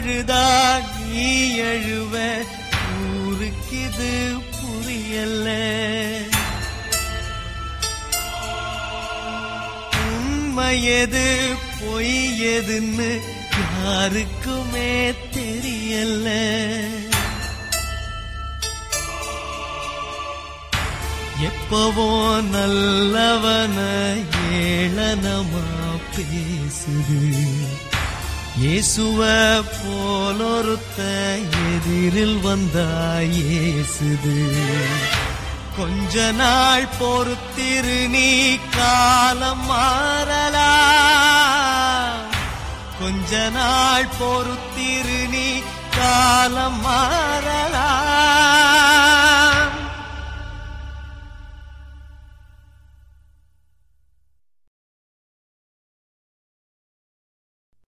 அழுதா நீ எழுவ ஊருக்கிது புரியல உண்மையது பொய் எதுன்னு யாருக்குமே தெரியல எப்பவோ நல்லவன ஏளனமா பேசுது இயேசுவ போலொருத்த எதிரில் வந்தா ஏசுது கொஞ்ச நாள் பொறுத்திரு நீ காலம் மாறலாம் கொஞ்ச நாள் பொறுத்திரு நீ காலம் மாறலாம்